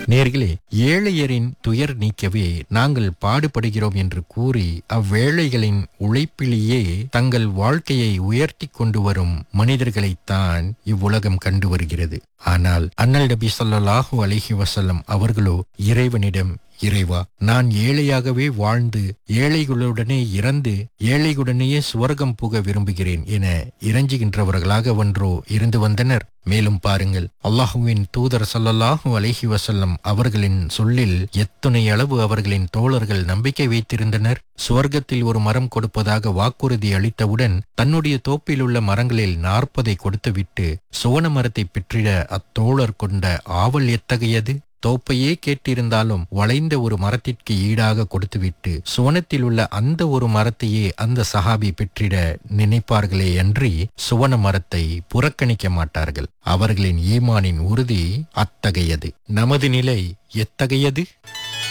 நேர்களே ஏழையரின் துயர் நீக்கவே நாங்கள் பாடுபடுகிறோம் என்று கூறி அவ்வேழைகளின் உழைப்பிலேயே தங்கள் வாழ்க்கையை உயர்த்தி கொண்டு வரும் மனிதர்களைத்தான் இவ்வுலகம் கண்டு வருகிறது ஆனால் அண்ணல் நபி ஸல்லல்லாஹு அலைஹி வஸல்லம் அவர்களோ இறைவனிடம் இறைவா நான் ஏழையாகவே வாழ்ந்து ஏழைகளுடனே இறந்து ஏழைகளுடனேயே சுவர்க்கம் புக விரும்புகிறேன் என இறஞ்சுகின்றவர்களாக ஒன்றோ இருந்து வந்தனர் மேலும் பாருங்கள் அல்லாஹுவின் தூதர் ஸல்லல்லாஹு அலைஹி வஸல்லம் அவர்களின் சொல்லில் எத்துணை அளவு அவர்களின் தோழர்கள் நம்பிக்கை வைத்திருந்தனர் சுவர்க்கத்தில் ஒரு மரம் கொடுப்பதாக வாக்குறுதி அளித்தவுடன் தன்னுடைய தோப்பில் உள்ள மரங்களில் நாற்பதை கொடுத்துவிட்டு சுவன மரத்தை பெற்றிட அத்தோழர் கொண்ட ஆவல் எத்தகையது தோப்பையே கேட்டிருந்தாலும் வளைந்த ஒரு மரத்திற்கு ஈடாக கொடுத்துவிட்டு சுவனத்தில் உள்ள அந்த ஒரு மரத்தையே அந்த சஹாபி பெற்றிட நினைப்பார்களே அன்றி சுவன மரத்தை புறக்கணிக்க மாட்டார்கள் அவர்களின் ஈமானின் உறுதி அத்தகையது நமது நிலை எத்தகையது